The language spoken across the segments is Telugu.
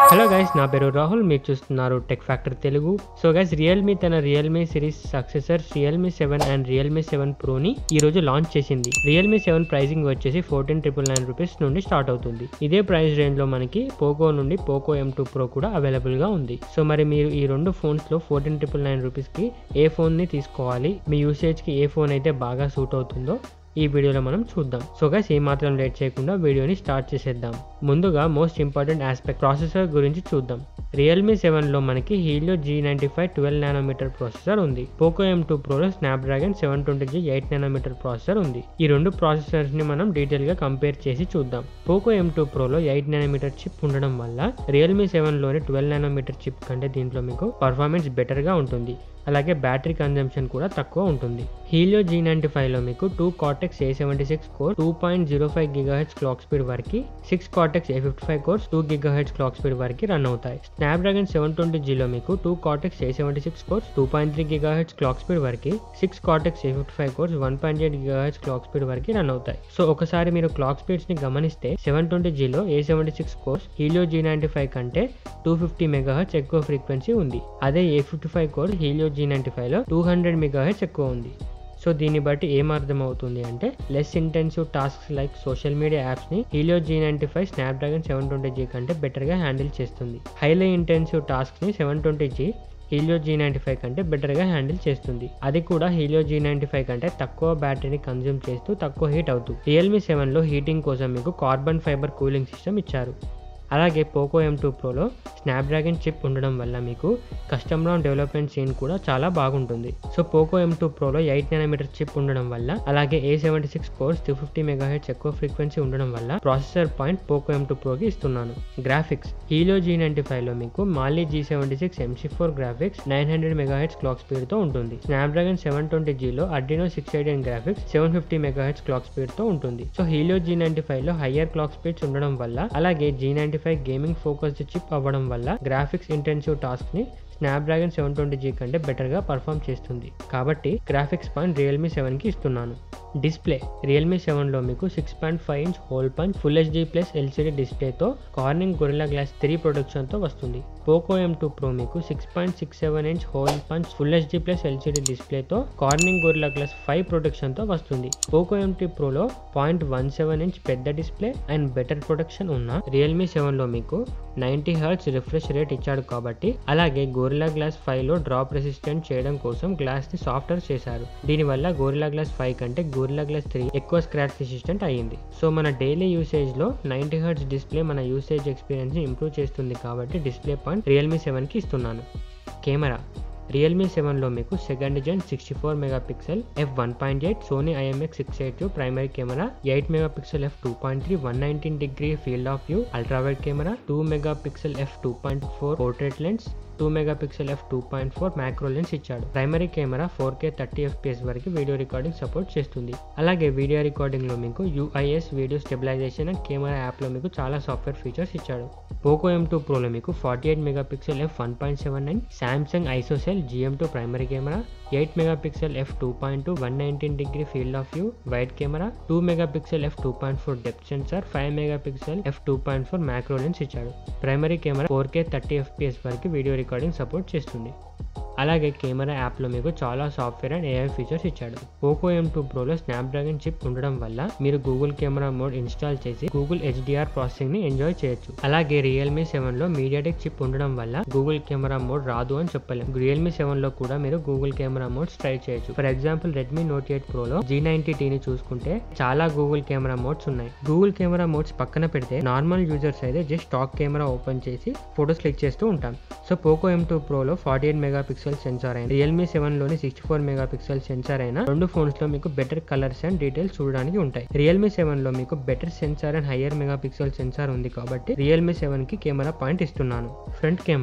హలో గైస్ నా పేరు రాహుల్ మీరు చూస్తున్నారు tech factor Telugu so guys realme తన realme series successor realme seven and realme seven ప్రోని ఈ రోజు లాంచ్ చేసింది రియల్మీ సెవెన్ ప్రైసింగ్ వచ్చేసి ఫోర్టీన్ ట్రిపుల్ నైన్ రూపీస్ నుండి స్టార్ట్ అవుతుంది ఇదే ప్రైస్ రేంజ్ లో మనకి పోకో నుండి పోకో ఎం టూ ప్రో కూడా అవైలబుల్ గా ఉంది సో మరి మీరు ఈ రెండు ఫోన్స్ లో ఫోర్టీన్ ట్రిపుల్ నైన్ రూపీస్ కి ఏ ఫోన్ ని తీసుకోవాలి మీ యూసేజ్ కి ఏ ఫోన్ అయితే బాగా సూట్ అవుతుందో ఈ వీడియోలో మనం చూద్దాం సో గైస్ ఏ మాత్రం లేట్ చేయకుండా వీడియోని స్టార్ట్ చేసేద్దాం ముందుగా మోస్ట్ ఇంపార్టెంట్ ఆస్పెక్ట్ ప్రాసెసర్ గురించి చూద్దాం రియల్మీ సెవెన్లో మనకి Helio G ninety five twelve nanometer processor ఉంది పోకో ఎం టూ ప్రోలో Snapdragon seven twenty G eight nanometer processor ఉంది ఈ రెండు ప్రాసెసర్స్ ని మనం డీటెయిల్ గా కంపేర్ చేసి చూద్దాం పోకో ఎం టూ ప్రోలో ఎయిట్ నానోమీటర్ చిప్ ఉండడం వల్ల రియల్మీ సెవెన్లోని ట్వెల్వ్ నానోమీటర్ చిప్ కంటే దీంట్లో మీకు పర్ఫార్మెన్స్ బెటర్ గా ఉంటుంది అలాగే బ్యాటరీ కన్జంప్షన్ కూడా తక్కువ ఉంటుంది హీలియో జీ నైంటీ ఫైవ్లో మీకు two Cortex A seventy six core two point zero five gigahertz clock speed వరకు six Cortex A fifty five cores two gigahertz clock speed వరకు రన్ అవుతాయి స్నాప్డ్రాగన్ సెవెన్ ట్వంటీ జీలో మీకు two Cortex A seventy six cores two point three gigahertz clock speed వరకు six Cortex A fifty five cores one point eight gigahertz clock speed వరకు రన్ అవుతాయి సో ఒకసారి మీరు క్లాక్ స్పీడ్స్ ని గమనిస్తే సెవెన్ ట్వంటీ జీలో A seventy six cores Helio G ninety five కంటే టూ ఫిఫ్టీ మెగా హెడ్స్ ఎక్కువ ఫ్రీక్వెన్సీ ఉంది అదే A fifty five cores Helio G ninety ఫైవ్లో టూ హండ్రెడ్ మెగా హెడ్స్ ఎక్కువ ఉంది సో దీన్ని బట్టి ఏం అర్థం అవుతుంది అంటే less intensive tasks like social media యాప్స్ని Helio G ninety five Snapdragon seven twenty G కంటే బెటర్గా హ్యాండిల్ చేస్తుంది హైలీ ఇంటెన్సివ్ టాస్క్ని seven twenty G Helio G ninety five కంటే బెటర్గా హ్యాండిల్ చేస్తుంది అది కూడా హీలియో జీ నైంటీ ఫైవ్ కంటే తక్కువ బ్యాటరీని కన్జ్యూమ్ చేస్తూ తక్కువ హీట్ అవుతుంది రియల్మీ సెవెన్లో హీటింగ్ కోసం మీకు కార్బన్ ఫైబర్ కూలింగ్ సిస్టమ్ ఇచ్చారు అలాగే పోకో ఎం టూ ప్రోలో స్నాప్డ్రాగన్ చిప్ ఉండడం వల్ల మీకు కస్టమ్ రౌండ్ డెవలప్మెంట్ సీన్ కూడా చాలా బాగుంటుంది సో పోకో ఎం టూ ప్రోలో ఎయిట్ నానోమీటర్ చిప్ ఉండడం వల్ల అలాగే A seventy six cores two fifty megahertz ఎక్కువ ఫ్రీక్వెన్సీ ఉండడం వల్ల processor point Poco M two ప్రోకి ఇస్తున్నాను గ్రాఫిక్స్ హీలో జీ నైంటీ ఫైవ్లో మీకు Mali G seventy six MC four graphics nine hundred megahertz clock స్పీడ్తో ఉంటుంది స్నాప్డ్రాగన్ సెవెన్ ట్వంటీ జీలో Adreno six eighteen graphics seven fifty megahertz clock స్పీడ్తో ఉంటుంది సో హీలో జీ నైంటీ ఫైవ్లో హయ్యర్ క్లాక్ స్పీడ్స్ ఉండడం వల్ల అలాగే G ninety five gaming focused chip అవ్వడం వల్ల గ్రాఫిక్స్ ఇంటెన్సివ్ టాస్క్ ని స్నాప్డ్రాగన్ సెవెన్ ట్వంటీ జీ కంటే బెటర్గా పర్ఫామ్ చేస్తుంది కాబట్టి గ్రాఫిక్స్ పాయింట్ రియల్మీ సెవెన్కి ఇస్తున్నాను డిస్ప్లే రియల్మీ సెవెన్లో మీకు six point five inch hole punch full HD plus LCD డిస్ప్లేతో కార్నింగ్ గొరిల్లా గ్లాస్ త్రీ ప్రొడక్షన్తో వస్తుంది పోకో ఎం టూ ప్రో మీకు six point six seven inch hole punch full HD plus LCD డిస్ప్లేతో కార్నింగ్ గొరిల్లా గ్లాస్ ఫైవ్ ప్రొడక్షన్తో వస్తుంది పోకో ఎం టూ ప్రోలో పాయింట్ వన్ సెవెన్ ఇంచ్ పెద్ద డిస్ప్లే అండ్ బెటర్ ప్రొడక్షన్ ఉన్న రియల్మీ సెవెన్లో మీకు నైంటీ హర్ట్స్ రిఫ్రెష్ రేట్ ఇచ్చాడు కాబట్టి అలాగే గోరిలా గ్లాస్ ఫైవ్ లో డ్రాప్ రెసిస్టెంట్ చేయడం కోసం గ్లాస్ ని సాఫ్ట్వేర్ చేశారు దీనివల్ల గోరిలా గ్లాస్ ఫైవ్ కంటే గోరిలా గ్లాస్ త్రీ ఎక్కువ స్క్రాచ్ రెసిస్టెంట్ అయ్యింది సో మన డైలీ యూసేజ్ లో నైంటీ హర్ట్స్ డిస్ప్లే మన యూసేజ్ ఎక్స్పీరియన్స్ ని ఇంప్రూవ్ చేస్తుంది కాబట్టి డిస్ప్లే పాయింట్ రియల్మీ సెవెన్ కి ఇస్తున్నాను కెమెరా రియల్మీ సెవెన్లో మీకు second gen sixty four mega pixel F one point eight Sony IMX six eight two primary camera eight mega pixel F two point three one nineteen degree field of view ultrawide camera two mega pixel F two point four portrait lens two mega pixel F two point four macro lens ఇచ్చాడు primary camera four K thirty FPS వరకు వీడియో రికార్డింగ్ సపోర్ట్ చేస్తుంది అలాగే వీడియో రికార్డింగ్ లో మీకు UIS video stabilization and camera app లో మీకు చాలా సాఫ్ట్వేర్ ఫీచర్స్ ఇచ్చాడు పోకో ఎం టూ ప్రోలో మీకు forty eight mega pixel F one point seven nine Samsung ISOCELL GM two primary camera eight mega pixel F two point two one nineteen degree field of view wide camera two mega pixel F two point four depth sensor five mega pixel F two point four macro lens ఇచ్చాడు primary camera four K thirty FPS వరకు వీడియో రికార్డింగ్ సపోర్ట్ చేస్తుంది అలాగే కెమెరా యాప్లో మీకు చాలా సాఫ్ట్వేర్ అండ్ ఏఐ ఫీచర్స్ ఇచ్చాడు పోకో ఎం టూ ప్రోలో స్నాప్డ్రాగన్ చిప్ ఉండడం వల్ల మీరు గూగుల్ కెమెరా మోడ్ ఇన్స్టాల్ చేసి గూగుల్ హెచ్డిఆర్ ప్రాసెసింగ్ ని ఎంజాయ్ చేయొచ్చు అలాగే రియల్మీ సెవెన్ లో మీడియాటెక్ చిప్ ఉండడం వల్ల గూగుల్ కెమెరా మోడ్ రాదు అని చెప్పలేం రియల్మీ సెవెన్ లో కూడా మీరు గూగుల్ కెమెరా మోడ్స్ ట్రై చేయొచ్చు for example Redmi Note eight ప్రోలో జీ నైన్టీ టీని చూసుకుంటే చాలా గూగుల్ కెమెరా మోడ్స్ ఉన్నాయి గూగుల్ కెమెరా మోడ్స్ పక్కన పెడితే నార్మల్ యూజర్స్ అయితే జస్ట్ స్టాక్ కెమెరా ఓపెన్ చేసి ఫోటోస్ క్లిక్ చేస్తూ ఉంటాం సో పోకో ఎం టూ ప్రోలో forty eight mega megapixel sensor అయిన రియల్మీ సెవెన్ లోని sixty four megapixel sensor అయిన రెండు ఫోన్స్ లో మీకు బెటర్ కలర్స్ అండ్ డీటెయిల్స్ చూడడానికి ఉంటాయి రియల్మీ సెవెన్ లో మీకు better sensor and higher megapixel sensor ఉంది కాబట్టి రియల్మీ సెవెన్ కి కెమెరా పాయింట్ ఇస్తున్నాను ఫ్రంట్ కెమెరా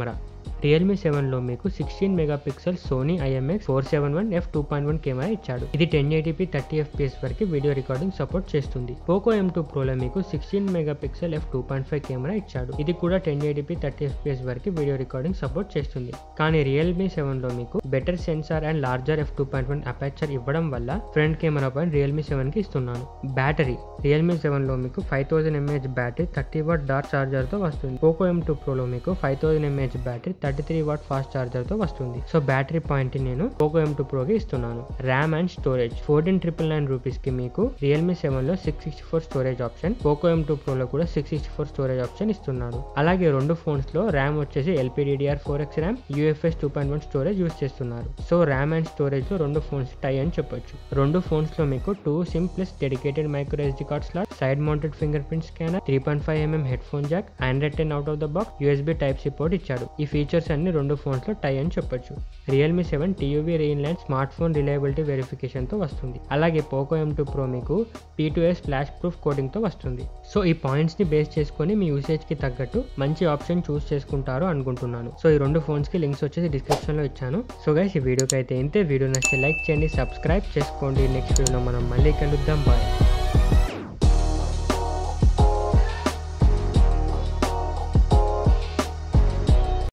రియల్మీ సెవెన్ లో మీకు sixteen megapixel Sony IMX four seven one F two point one camera ఇచ్చాడు ఇది టెన్ ఎయిటీపీ థర్టీ ఎఫ్పిఎస్ వరకు వీడియో రికార్డింగ్ సపోర్ట్ చేస్తుంది పోకో ఎం టూ ప్రోలో మీకు sixteen mega pixel F two point five camera ఇచ్చాడు ఇది కూడా టెన్ ఎయిటీపీ థర్టీ ఎఫ్పిఎస్ వరకు వీడియో రికార్డింగ్ సపోర్ట్ చేస్తుంది కానీ రియల్మీ సెవెన్ లో మీకు better sensor and larger F two point one aperture ఇవ్వడం వల్ల ఫ్రంట్ కెమెరా పైన రియల్మీ సెవెన్ కి ఇస్తున్నాను బ్యాటరీ రియల్మీ సెవెన్ లో మీకు five thousand mAh battery thirty watt డాట్ చార్జర్ తో వస్తుంది పోకో ఎం టూ ప్రోలో మీకు five thousand mAh battery thirty three watt fast charger తో వస్తుంది సో బ్యాటరీ పాయింట్ నేను పోకో ఎం టూ ప్రోకి ఇస్తున్నాను RAM and storage fourteen triple nine rupees కి మీకు రియల్మీ సెవెన్ లో six sixty four storage option Poco M two ప్రోలో కూడా six sixty four storage option ఇస్తున్నాడు అలాగే రెండు ఫోన్స్ లో ర్యామ్ వచ్చేసి LPDDR four X RAM UFS two point one storage use చేస్తున్నారు సో ర్యామ్ అండ్ స్టోరేజ్ లో రెండు ఫోన్స్ టై అని చెప్పొచ్చు రెండు ఫోన్స్ లో మీకు two SIM plus dedicated micro SD card slot side mounted fingerprint scanner three point five mm headphone jack Android ten out of the box USB type C port ఇచ్చాడు ఈ ఫీచర్స్ అన్ని రెండు ఫోన్స్ లో టై అని చెప్పొచ్చు realme seven TUV Rheinland smartphone reliability verification తో వస్తుంది అలాగే పోకో ఎం టూ ప్రో మీకు P two S splash proof coating తో వస్తుంది సో ఈ పాయింట్స్ ని బేస్ చేసుకొని మీ యూసేజ్ కి తగ్గట్టు మంచి ఆప్షన్ చూస్ చేసుకుంటారు అనుకుంటున్నాను సో ఈ రెండు ఫోన్స్ కి లింక్స్ వచ్చేసి డిస్క్రిప్షన్ లో ఇచ్చాను సో గైస్ ఈ వీడియోకి అయితే ఇంతే వీడియో నచ్చితే లైక్ చేయండి సబ్స్క్రైబ్ చేసుకోండి నెక్స్ట్ వీడియోలో మనం మళ్ళీ కలుద్దాం బాయ్